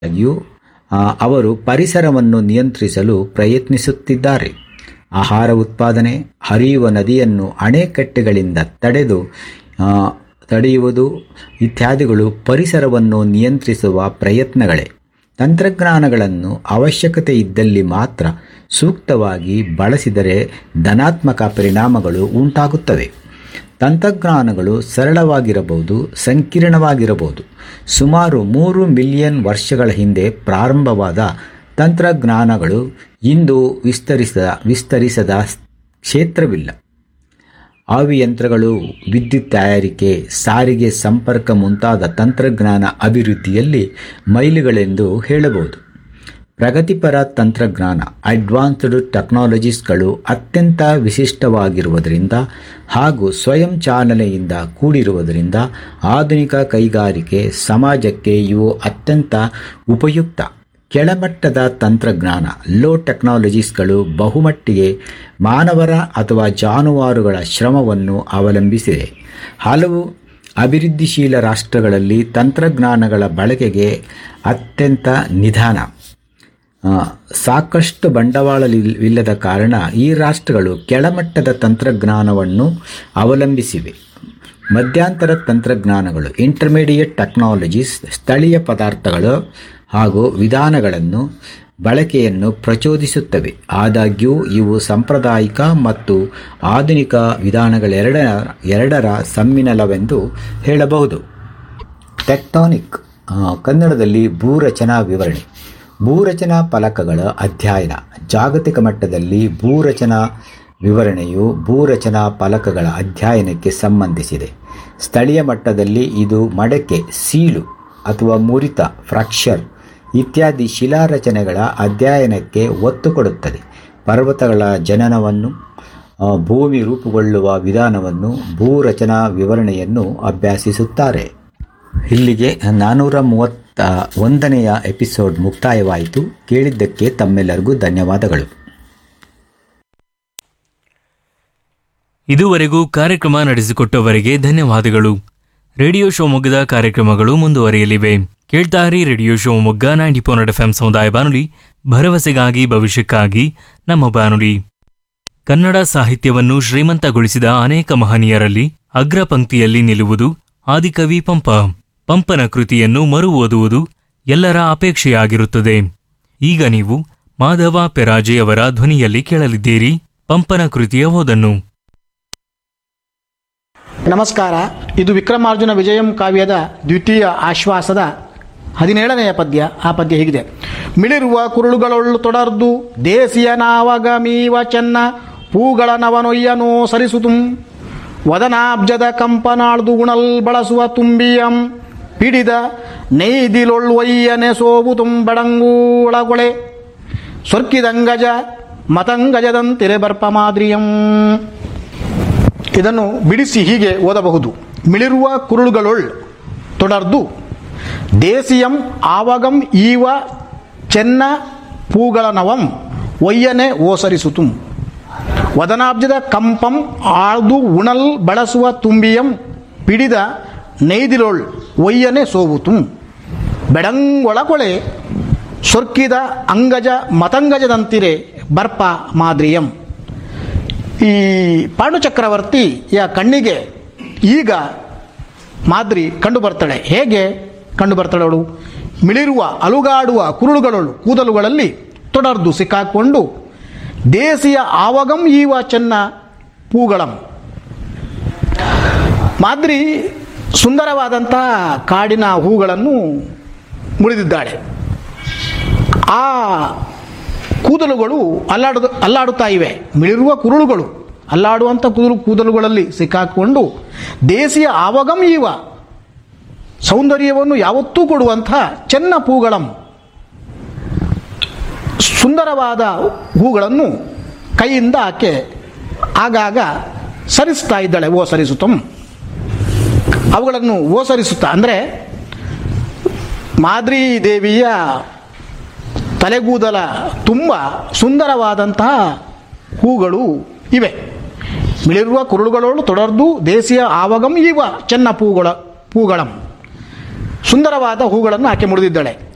ಆದಾಗ್ಯೂ ಆ, ಅವರು ಪರಿಸರವನ್ನು ನಿಯಂತ್ರಿಸಲು ಪ್ರಯತ್ನಿಸುತ್ತಿದ್ದಾರೆ ಆಹಾರ ಉತ್ಪಾದನೆ ಹರಿಯುವ ನದಿಯನ್ನು ಅಣೆಕಟ್ಟೆಗಳಿಂದ ತಡೆದು ಆ, ತಡೆಯುವುದು ಇತ್ಯಾದಿಗಳು ಪರಿಸರವನ್ನು ನಿಯಂತ್ರಿಸುವ ಪ್ರಯತ್ನಗಳೇ ತಂತ್ರಜ್ಞಾನಗಳನ್ನು ಅವಶ್ಯಕತೆ ಇದ್ದಲ್ಲಿ ಮಾತ್ರ ಸೂಕ್ತವಾಗಿ ಬಳಸಿದರೆ ಧನಾತ್ಮಕ ಪರಿಣಾಮಗಳು ಉಂಟಾಗುತ್ತವೆ ತಂತ್ರಜ್ಞಾನಗಳು ಸರಳವಾಗಿರಬಹುದು ಸಂಕೀರ್ಣವಾಗಿರಬಹುದು ಸುಮಾರು ಮೂರು ಮಿಲಿಯನ್ ವರ್ಷಗಳ ಹಿಂದೆ ಪ್ರಾರಂಭವಾದ ತಂತ್ರಜ್ಞಾನಗಳು ಇಂದು ವಿಸ್ತರಿಸದ ವಿಸ್ತರಿಸದ ಕ್ಷೇತ್ರವಿಲ್ಲ ಆವಿಯಂತ್ರಗಳು ವಿದ್ಯುತ್ ತಯಾರಿಕೆ ಸಾರಿಗೆ ಸಂಪರ್ಕ ಮುಂತಾದ ತಂತ್ರಜ್ಞಾನ ಅಭಿವೃದ್ಧಿಯಲ್ಲಿ ಮೈಲುಗಳೆಂದು ಹೇಳಬಹುದು ಪ್ರಗತಿಪರ ತಂತ್ರಜ್ಞಾನ ಅಡ್ವಾನ್ಸ್ಡ್ ಟೆಕ್ನಾಲಜೀಸ್ಗಳು ಅತ್ಯಂತ ವಿಶಿಷ್ಟವಾಗಿರುವುದರಿಂದ ಹಾಗೂ ಸ್ವಯಂ ಚಾಲನೆಯಿಂದ ಕೂಡಿರುವುದರಿಂದ ಆಧುನಿಕ ಕೈಗಾರಿಕೆ ಸಮಾಜಕ್ಕೆ ಇವು ಅತ್ಯಂತ ಉಪಯುಕ್ತ ಕೆಳಮಟ್ಟದ ತಂತ್ರಜ್ಞಾನ ಲೋ ಟೆಕ್ನಾಲಜೀಸ್ಗಳು ಬಹುಮಟ್ಟಿಗೆ ಮಾನವರ ಅಥವಾ ಜಾನುವಾರುಗಳ ಶ್ರಮವನ್ನು ಅವಲಂಬಿಸಿದೆ ಹಲವು ಅಭಿವೃದ್ಧಿಶೀಲ ರಾಷ್ಟ್ರಗಳಲ್ಲಿ ತಂತ್ರಜ್ಞಾನಗಳ ಬಳಕೆಗೆ ಅತ್ಯಂತ ನಿಧಾನ ಆ, ಸಾಕಷ್ಟು ಬಂಡವಾಳವಿಲ್ಲದ ಕಾರಣ ಈ ರಾಷ್ಟ್ರಗಳು ಕೆಳಮಟ್ಟದ ತಂತ್ರಜ್ಞಾನವನ್ನು ಅವಲಂಬಿಸಿವೆ ಮಧ್ಯಂತರ ತಂತ್ರಜ್ಞಾನಗಳು ಇಂಟರ್ಮೀಡಿಯೇಟ್ ಟೆಕ್ನಾಲಜೀಸ್ ಸ್ಥಳೀಯ ಪದಾರ್ಥಗಳು ಹಾಗೂ ವಿಧಾನಗಳನ್ನು ಬಳಕೆಯನ್ನು ಪ್ರಚೋದಿಸುತ್ತವೆ ಆದಾಗ್ಯೂ ಇವು ಸಾಂಪ್ರದಾಯಿಕ ಮತ್ತು ಆಧುನಿಕ ವಿಧಾನಗಳೆರಡರ ಎರಡರ ಸಮ್ಮಿಲನವೆಂದು ಹೇಳಬಹುದು ಟೆಕ್ಟಾನಿಕ್ ಆ, ಕನ್ನಡದಲ್ಲಿ ಭೂರಚನಾ ವಿವರಣೆ ಭೂರಚನಾ ಫಲಕಗಳ ಅಧ್ಯಯನ ಜಾಗತಿಕ ಮಟ್ಟದಲ್ಲಿ ಭೂರಚನಾ ವಿವರಣೆಯು ಭೂರಚನಾ ಫಲಕಗಳ ಅಧ್ಯಯನಕ್ಕೆ ಸಂಬಂಧಿಸಿದೆ ಸ್ಥಳೀಯ ಮಟ್ಟದಲ್ಲಿ ಇದು ಮಡಕೆ ಸೀಳು ಅಥವಾ ಮುರಿತ ಫ್ರಾಕ್ಚರ್ ಇತ್ಯಾದಿ ಶಿಲಾರಚನೆಗಳ ಅಧ್ಯಯನಕ್ಕೆ ಒತ್ತು ಕೊಡುತ್ತದೆ ಪರ್ವತಗಳ ಜನನವನ್ನು ಆ, ಭೂಮಿ ರೂಪುಗೊಳ್ಳುವ ವಿಧಾನವನ್ನು ಭೂರಚನಾ ವಿವರಣೆಯನ್ನು ಅಭ್ಯಾಸಿಸುತ್ತಾರೆ ಇಲ್ಲಿಗೆ ನಾನ್ನೂರ ಮೂವತ್ತ ಒಂದನೆಯ ಎಪಿಸೋಡ್ ಮುಕ್ತಾಯವಾಯಿತು ಕೇಳಿದ್ದಕ್ಕೆ ತಮ್ಮೆಲ್ಲರಿಗೂ ಧನ್ಯವಾದಗಳು ಇದುವರೆಗೂ ಕಾರ್ಯಕ್ರಮ ನಡೆಸಿಕೊಟ್ಟವರಿಗೆ ಧನ್ಯವಾದಗಳು ರೇಡಿಯೋ ಶಿವಮೊಗ್ಗದ ಕಾರ್ಯಕ್ರಮಗಳು ಮುಂದುವರಿಯಲಿವೆ ಕೇಳ್ತಾರಿ radio Shivamogga ninety four F M ಸಮುದಾಯ ಬಾನುಲಿ ಭರವಸೆಗಾಗಿ ಭವಿಷ್ಯಕ್ಕಾಗಿ ನಮ್ಮ ಬಾನುಲಿ ಕನ್ನಡ ಸಾಹಿತ್ಯವನ್ನು ಶ್ರೀಮಂತಗೊಳಿಸಿದ ಅನೇಕ ಮಹನೀಯರಲ್ಲಿ ಅಗ್ರ ಪಂಕ್ತಿಯಲ್ಲಿ ನಿಲ್ಲುವುದು ಆದಿಕವಿ ಪಂಪ ಪಂಪನ ಕೃತಿಯನ್ನು ಮರು ಓದುವುದು ಎಲ್ಲರ ಅಪೇಕ್ಷೆಯಾಗಿರುತ್ತದೆ ಈಗ ನೀವು ಮಾಧವ ಪೆರಾಜೆಯವರ ಧ್ವನಿಯಲ್ಲಿ ಕೇಳಲಿದ್ದೀರಿ ಪಂಪನ ಕೃತಿಯ ಓದನ್ನು ನಮಸ್ಕಾರ ಇದು ವಿಕ್ರಮಾರ್ಜುನ ವಿಜಯಂ ಕಾವ್ಯದ ದ್ವಿತೀಯ ಆಶ್ವಾಸದ ಹದಿನೇಳನೆಯ ಪದ್ಯ ಆ ಪದ್ಯ ಹೀಗಿದೆ ಮಿಳಿರುವ ಕುರುಳುಗಳೊಳ್ಳು ತೊಡರ್ದು ದೇಸಿಯ ನಾವಗಮೀವ ಚೆನ್ನ ಪೂಗಳ ನವನೊಯ್ಯನೋ ಸರಿಸುತುಂ ವದನಾಬ್ಜದ ಕಂಪನಾಳ್ದು ಉಣಲ್ ಬಳಸುವ ತುಂಬಿಯಂ ಪಿಡಿದ ನೈದಿಲೊಳ್ವಯ್ಯನೆ ಸೋವು ತುಂಬಡಂಗೂಳಗೊಳೆ ಸ್ವರ್ಕಿದಂಗಜ ಮತಂಗಜದಂತಿರೆ ಬರ್ಪ ಮಾದ್ರಿಯಂ ಇದನ್ನು ಬಿಡಿಸಿ ಹೀಗೆ ಓದಬಹುದು ಮಿಳಿರುವ ಕುರುಳುಗಳೊಳ್ ತೊಡರ್ದು ದೇಸಿಯಂ ಆವಗಂ ಈವ ಚೆನ್ನ ಪೂಗಳ ನವಂ ಒಯ್ಯನೆ ಓಸರಿಸುತುಂ ವದನಾಬ್ಜದ ಕಂಪಂ ಆಳ್ದು ಉಣಲ್ ಬಳಸುವ ತುಂಬಿಯಂ ಪಿಡಿದ ನೈದಿಲೊಳ್ ಒಯ್ಯನೆ ಸೋವುತುಂ ಬೆಡಂಗೊಳಕೊಳೆ ಸೊರ್ಕಿದ ಅಂಗಜ ಮತಂಗಜದಂತಿರೆ ಬರ್ಪ ಮಾದ್ರಿಯಂ ಈ ಪಾಂಡು ಚಕ್ರವರ್ತಿಯ ಕಣ್ಣಿಗೆ ಈಗ ಮಾದ್ರಿ ಕಂಡು ಬರ್ತಾಳೆ ಹೇಗೆ ಕಂಡು ಬರ್ತಾಳೆ ಅವಳು ಮಿಳಿರುವ ಅಲುಗಾಡುವ ಕುರುಳುಗಳಳು ಕೂದಲುಗಳಲ್ಲಿ ತೊಡರ್ದು ಸಿಕ್ಕಾಕೊಂಡು ದೇಸಿಯ ಆವಗಂ ಈವ ಚೆನ್ನ ಪೂಗಳಂ ಮಾದ್ರಿ ಸುಂದರವಾದಂಥ ಕಾಡಿನ ಹೂಗಳನ್ನು ಮುಳಿದಿದ್ದಾಳೆ ಆ ಕೂದಲುಗಳು ಅಲ್ಲಾಡು ಅಲ್ಲಾಡುತ್ತಾ ಇವೆ ಮಿಳಿರುವ ಕುರುಳುಗಳು ಅಲ್ಲಾಡುವಂಥ ಕೂದಲು ಕೂದಲುಗಳಲ್ಲಿ ಸಿಕ್ಕಾಕೊಂಡು ದೇಸಿಯ ಆವಗಂ ಈವ ಸೌಂದರ್ಯವನ್ನು ಯಾವತ್ತೂ ಕೊಡುವಂಥ ಚೆನ್ನ ಪೂಗಳಂ ಸುಂದರವಾದ ಹೂಗಳನ್ನು ಕೈಯಿಂದ ಆಕೆ ಆಗಾಗ ಸರಿಸ್ತಾ ಇದ್ದಾಳೆ ಓ ಸರಿಸುತ್ತಂ ಅವುಗಳನ್ನು ಓಸರಿಸುತ್ತಾ ಅಂದರೆ ಮಾದ್ರಿ ದೇವಿಯ ತಲೆಗೂದಲ ತುಂಬ ಸುಂದರವಾದಂತಹ ಹೂಗಳು ಇವೆ ಮಿಳಿರುವ ಕುರುಳುಗಳೋಳು ತೊಡರ್ದು ದೇಸಿಯ ಆವಗಂ ಇವ ಚೆನ್ನ ಪೂಗಳ ಪೂಗಳಂ ಸುಂದರವಾದ ಹೂಗಳನ್ನು ಆಕೆ ಮುಡಿದಿದ್ದಾಳೆ